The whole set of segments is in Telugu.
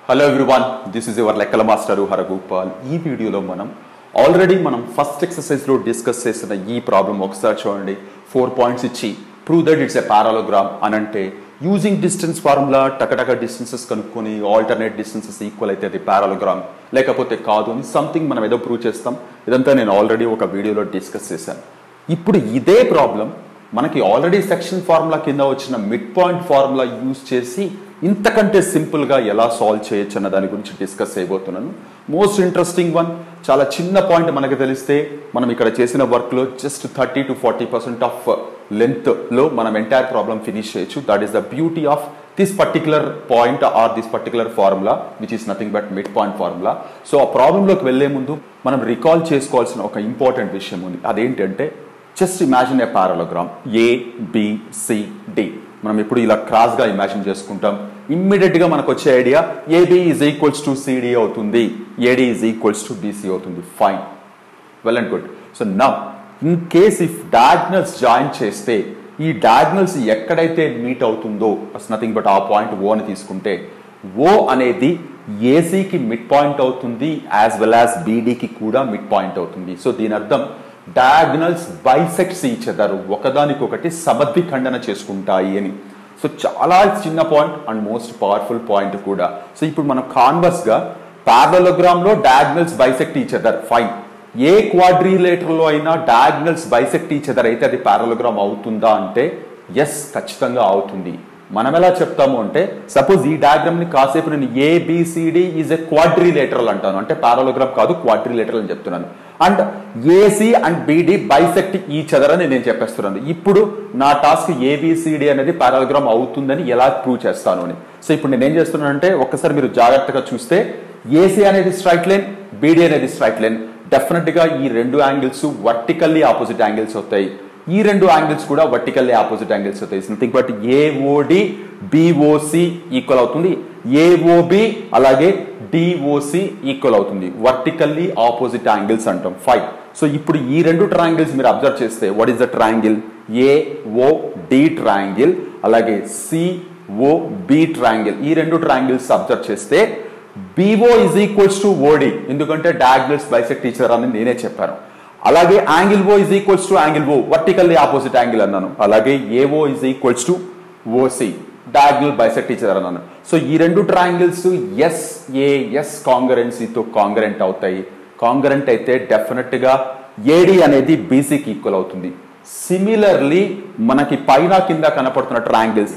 hello everyone this is your లెక్కల మాస్టర్ హరగోపాల్ ఈ వీడియోలో మనం ఆల్రెడీ మనం ఫస్ట్ ఎక్సర్సైజ్లో డిస్కస్ చేసిన ఈ ప్రాబ్లం ఒకసారి చూడండి ఫోర్ పాయింట్స్ ఇచ్చి prove that it's a parallelogram అని అంటే యూజింగ్ డిస్టెన్స్ ఫార్ములా టకటక డిస్టెన్సెస్ కనుక్కొని ఆల్టర్నేట్ డిస్టెన్సెస్ ఈక్వల్ అయితే అది పారాలోగ్రామ్ లేకపోతే కాదు అని సంథింగ్ మనం ఏదో ప్రూవ్ చేస్తాం ఇదంతా నేను ఆల్రెడీ ఒక వీడియోలో డిస్కస్ చేశాను ఇప్పుడు ఇదే ప్రాబ్లం మనకి ఆల్రెడీ సెక్షన్ ఫార్ములా కింద వచ్చిన మిడ్ పాయింట్ ఫార్ములా యూజ్ చేసి ఇంతకంటే సింపుల్గా ఎలా సాల్వ్ చేయొచ్చు అన్న దాని గురించి డిస్కస్ చేయబోతున్నాను మోస్ట్ ఇంట్రెస్టింగ్ వన్ చాలా చిన్న పాయింట్ మనకు తెలిస్తే మనం ఇక్కడ చేసిన వర్క్లో just thirty to forty percent of లెంత్లో మనం ఎంటైర్ ప్రాబ్లం ఫినిష్ చేయొచ్చు that is the beauty of this particular point or this particular formula which is nothing but mid point formula so ఆ ప్రాబ్లంలోకి వెళ్లే ముందు మనం రికాల్ చేసుకోవాల్సిన ఒక ఇంపార్టెంట్ విషయం ఉంది అదేంటంటే just imagine a parallelogram A B C D మనం ఇప్పుడు ఇలా క్రాస్ గా ఇమాజిన్ చేసుకుంటాం ఇమ్మీడియట్ గా మనకు వచ్చే idea A B is equals to C D అవుతుంది A D is equals to B C అవుతుంది fine well and good so now in case if diagonals join చేస్తే ఈ డయాగ్నల్స్ ఎక్కడైతే మీట్ అవుతుందో అస్ నథింగ్ బట్ ఆ పాయింట్ ఓ అని తీసుకుంటే ఓ అనేది ఏసీకి మిడ్ పాయింట్ అవుతుంది యాజ్ వెల్ యాజ్ బీడీకి కూడా మిడ్ పాయింట్ అవుతుంది సో దీని అర్థం డయాగ్నల్స్ బైసెక్ట్స్ ఈచ్ అదర్ ఒకదానికొకటి సమద్విఖండన చేసుకుంటాయి అని సో చాలా చిన్న point and most powerful point కూడా సో ఇప్పుడు మనం కాన్వర్స్ గా పారలోగ్రామ్ లో diagonals bisect each other fine a quadrilateral లో అయినా డయాగ్నల్స్ బైసెక్ట్ ఈచ్ అదర్ అయితే అది పారలోగ్రామ్ అవుతుందా అంటే ఎస్ ఖచ్చితంగా అవుతుంది మనం ఎలా చెప్తాము అంటే సపోజ్ ఈ డయాగ్రామ్ ని కాసేపు నేను ఏబిసిడి ఈజ్ ఎ క్వాడ్రిలేటరల్ అంటాను అంటే పారాలోగ్రామ్ కాదు క్వాడ్రిలేటరల్ అని చెప్తున్నాను and A C and B D bisect each other అని నేను చెప్పేస్తున్నాను ఇప్పుడు నా టాస్క్ ఏబిసిడి అనేది పారాలోగ్రామ్ అవుతుందని ఎలా ప్రూవ్ చేస్తాను అని సో ఇప్పుడు నేను ఏం చేస్తున్నాను అంటే ఒక్కసారి మీరు జాగ్రత్తగా చూస్తే ఏసీ అనేది స్ట్రైట్ లైన్ బీడీ అనేది స్ట్రైట్ లైన్ డెఫినెట్ గా ఈ రెండు యాంగిల్స్ వర్టికల్లీ ఆపోజిట్ యాంగిల్స్ అవుతాయి ఈ రెండు యాంగిల్స్ కూడా వర్టికల్లీ ఆపోజిట్ యాంగిల్స్ అవుతాయి something but A O D B O C equal అవుతుంది ఏఓబి అలాగే డిఓసి ఈక్వల్ అవుతుంది వర్టికల్లీ ఆపోజిట్ యాంగిల్స్ అంటాం ఫైవ్ సో ఇప్పుడు ఈ రెండు ట్రయాంగిల్స్ మీరు అబ్జర్వ్ చేస్తే what is the triangle A O D triangle అలాగే సిఓ బి ట్రయాంగిల్ ఈ రెండు ట్రయాంగిల్స్ అబ్జర్వ్ చేస్తే B O is equals to O D ఎందుకంటే డయాగ్నల్స్ బైసెక్ట్ టీచర్ అని నేనే చెప్పాను అలాగే angle O is equals to angle O vertically opposite angle అన్నాను అలాగే A O is equals to O C diagonal bisect టీచర్ అన్నాను సో ఈ రెండు ట్రయాంగిల్స్ ఎస్ ఏ ఎస్ కాంగరెన్సీతో కాంగరెంట్ అవుతాయి కాంగరెంట్ అయితే డెఫినెట్ గా ఏడి అనేది బీసీకి ఈక్వల్ అవుతుంది సిమిలర్లీ మనకి పైన కింద కనపడుతున్న triangles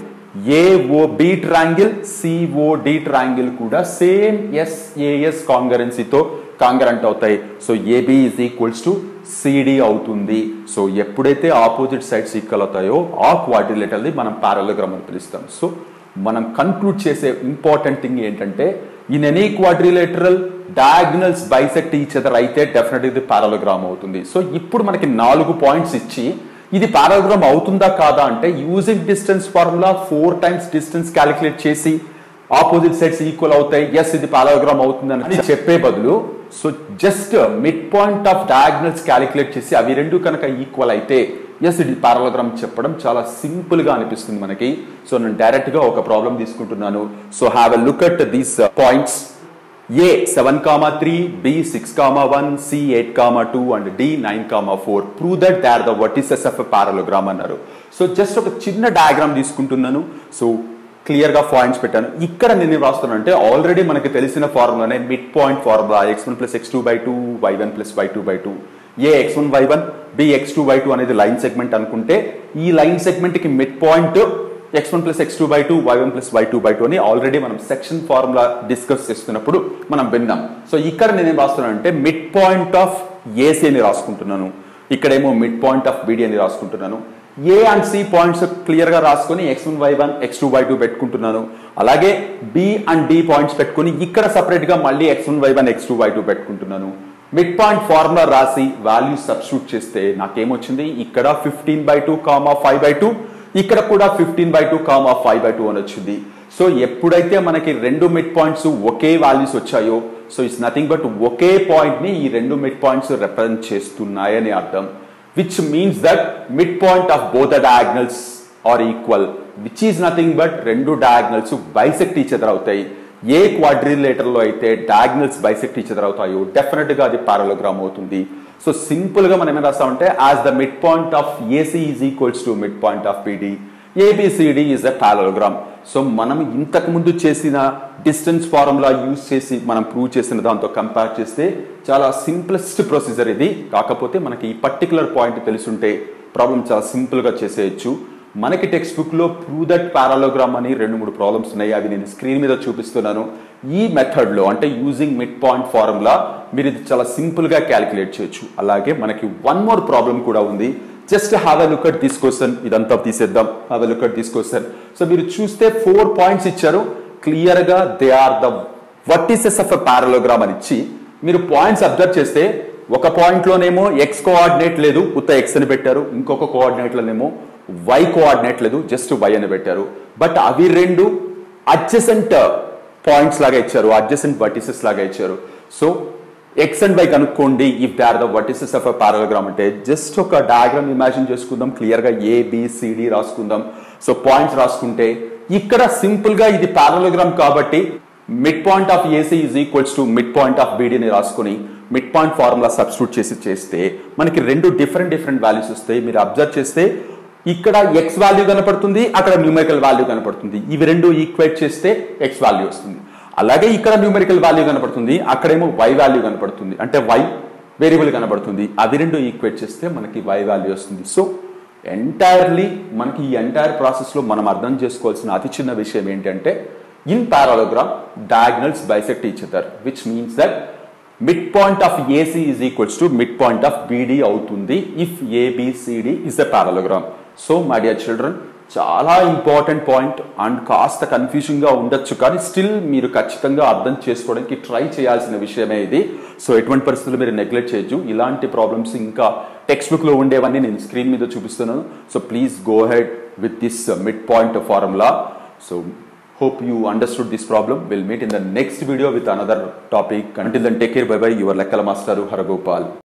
A O B triangle C O D triangle కూడా సేమ్ ఎస్ఏఎస్ కాంగరెన్సీతో కాంగరెంట్ అవుతాయి so A B is equals to C D అవుతుంది సో ఎప్పుడైతే ఆపోజిట్ సైడ్స్ ఈక్వల్ అవుతాయో ఆ క్వాడ్రిలేటర్ని మనం పారాలోగ్రామ్ అని పిలుస్తాం సో మనం కన్క్లూడ్ చేసే ఇంపార్టెంట్ థింగ్ ఏంటంటే in any quadrilateral diagonals bisect each other అయితే డెఫినెట్ ఇది పారాలోగ్రామ్ అవుతుంది సో ఇప్పుడు మనకి నాలుగు పాయింట్స్ ఇచ్చి ఇది పారాగ్రామ్ అవుతుందా కాదా అంటే using distance formula four times distance calculate చేసి ఆపోజిట్ సైడ్స్ ఈక్వల్ అవుతాయి ఎస్ ఇది పారాగ్రామ్ అవుతుందని చెప్పే బదులు so just mid point of diagonals calculate చేసి అవి రెండు కనుక ఈక్వల్ అయితే ఎస్ ఇది పారాగ్రామ్ చెప్పడం చాలా సింపుల్ గా అనిపిస్తుంది మనకి సో నేను డైరెక్ట్ గా ఒక ప్రాబ్లం తీసుకుంటున్నాను so have a look at these points A seven comma three B six comma one C eight comma two and D nine comma four prove that they are the vertices of parallelogram అన్నారు సో జస్ట్ ఒక చిన్న డయాగ్రామ్ తీసుకుంటున్నాను సో క్లియర్ గా పాయింట్స్ పెట్టాను ఇక్కడ నేను రాస్తున్నాను అంటే ఆల్రెడీ మనకి తెలిసిన ఫార్ములానే mid point formula x one plus x two by two y one plus y two by two A x one y one B x two by two అనేది లైన్ సెగ్మెంట్ అనుకుంటే ఈ లైన్ సెగ్మెంట్ కి mid point x one plus x two by two y one plus y two by two అని ఆల్రెడీ మనం సెక్షన్ ఫార్ములా డిస్కస్ చేస్తున్నప్పుడు మనం విన్నాం సో ఇక్కడ నేనేం రాస్తున్నాను అంటే మిడ్ పాయింట్ ఆఫ్ ఏసీ అని రాసుకుంటున్నాను ఇక్కడేమో మిడ్ పాయింట్ ఆఫ్ బీడీ అని రాసుకుంటున్నాను A and C points clear గా రాసుకొని x one y one x two y two పెట్టుకుంటున్నాను అలాగే బి అండ్ డి పాయింట్స్ పెట్టుకొని ఇక్కడ సపరేట్ గా మళ్ళీ x one y one x two y two పెట్టుకుంటున్నాను మిడ్ పాయింట్ ఫార్ములా రాసి వాల్యూ సబ్స్టిట్యూట్ చేస్తే నాకేమొచ్చింది ఇక్కడ fifteen by two comma five by two ఇక్కడ కూడా fifteen by two comma five by two అని వచ్చింది సో ఎప్పుడైతే మనకి రెండు మిడ్ పాయింట్స్ ఒకే వాల్యూస్ వచ్చాయో సో ఇట్స్ నథింగ్ బట్ ఒకే పాయింట్ ని ఈ రెండు మిడ్ పాయింట్స్ రిప్రజెంట్ చేస్తున్నాయని అర్థం which means that mid point of both the diagonals are equal which is nothing but రెండు డయాగ్నల్స్ బైసెక్ట్ ఈచ్ ఎదర్ అవుతాయి ఏ క్వాడ్రిలేటర్లో అయితే డయాగ్నల్స్ బైసెక్ట్ ఇచ్చి అవుతాయో డెఫినెట్గా అది పారలోగ్రామ్ అవుతుంది సో సింపుల్గా మనం ఏం రాస్తామంటే as the mid point of AC is equals to mid point of BD ABCD is a parallelogram so మనం ఇంతకు ముందు చేసిన డిస్టెన్స్ ఫార్ములా యూజ్ చేసి మనం ప్రూవ్ చేసిన దాంతో కంపేర్ చేస్తే చాలా సింప్లెస్ట్ ప్రొసీజర్ ఇది కాకపోతే మనకి ఈ పర్టికులర్ పాయింట్ తెలుసుంటే ప్రాబ్లం చాలా సింపుల్గా చేసేయచ్చు మనకి టెక్స్ట్ బుక్లో ప్రూవ్ దట్ పారాలోగ్రామ్ అని రెండు మూడు ప్రాబ్లమ్స్ ఉన్నాయి అవి నేను స్క్రీన్ మీద చూపిస్తున్నాను ఈ మెథడ్లో అంటే యూజింగ్ మిడ్ పాయింట్ ఫార్ములా మీరు ఇది చాలా సింపుల్గా క్యాలిక్యులేట్ చేయొచ్చు అలాగే మనకి వన్ మోర్ ప్రాబ్లం కూడా ఉంది just have a look at this question ఇదంతా తీసేద్దాం have a look at this question so మీరు చూస్తే ఫోర్ పాయింట్స్ ఇచ్చారు క్లియర్గా they are the vertices of a parallelogram అని ఇచ్చి మీరు పాయింట్స్ అబ్జర్వ్ చేస్తే ఒక పాయింట్లోనేమో ఎక్స్ కోఆర్డినేట్ లేదు ఉత్త ఎక్స్ అని పెట్టారు ఇంకొక కోఆర్డినేట్లోనేమో వై కోఆర్డినేట్ లేదు జస్ట్ వై అని పెట్టారు బట్ అవి రెండు అడ్జసెంట్ పాయింట్స్ లాగా ఇచ్చారు అడ్జసెంట్ వర్టిసెస్ లాగా ఇచ్చారు సో ఎక్స్ అండ్ వై కనుక్కోండి if they are the vertices of a parallelogram అంటే జస్ట్ ఒక డయాగ్రామ్ ఇమాజిన్ చేసుకుందాం క్లియర్గా ఏ బిసిడి రాసుకుందాం సో పాయింట్స్ రాసుకుంటే ఇక్కడ సింపుల్ గా ఇది పారాలోగ్రామ్ కాబట్టి mid point of AC is equals to mid point of బీడీని రాసుకుని మిడ్ పాయింట్ ఫార్ములా సబ్స్టిట్యూట్ చేసి చేస్తే మనకి రెండు డిఫరెంట్ డిఫరెంట్ వాల్యూస్ వస్తాయి మీరు అబ్జర్వ్ చేస్తే ఇక్కడ ఎక్స్ వాల్యూ కనపడుతుంది అక్కడ న్యూమెరికల్ వాల్యూ కనపడుతుంది ఇవి రెండు ఈక్వేట్ చేస్తే ఎక్స్ వాల్యూ వస్తుంది అలాగే ఇక్కడ న్యూమెరికల్ వాల్యూ కనపడుతుంది అక్కడేమో వై వాల్యూ కనపడుతుంది అంటే వై వేరియబుల్ కనపడుతుంది అవి రెండు ఈక్వేట్ చేస్తే మనకి వై వాల్యూ వస్తుంది సో ఎంటైర్లీ మనకి ఈ ఎంటైర్ ప్రాసెస్లో మనం అర్థం చేసుకోవాల్సిన అతి చిన్న విషయం ఏంటంటే in parallelogram diagonals bisect each other which means that mid point of AC is equals to mid point of BD అవుతుంది if ABCD is a parallelogram so my dear children చాలా ఇంపార్టెంట్ పాయింట్ అండ్ కాస్త కన్ఫ్యూజింగ్ గా ఉండొచ్చు కానీ స్టిల్ మీరు ఖచ్చితంగా అర్థం చేసుకోవడానికి ట్రై చేయాల్సిన విషయమే ఇది సో ఎటువంటి పరిస్థితులు మీరు నెగ్లెక్ట్ చేయొచ్చు ఇలాంటి ప్రాబ్లమ్స్ ఇంకా టెక్స్ట్ బుక్ లో ఉండేవన్నీ నేను స్క్రీన్ మీద చూపిస్తున్నాను so please go ahead with this mid point formula so hope you understood this problem we'll meet in the next video with another topic until then take care bye bye your lekkala master haragopal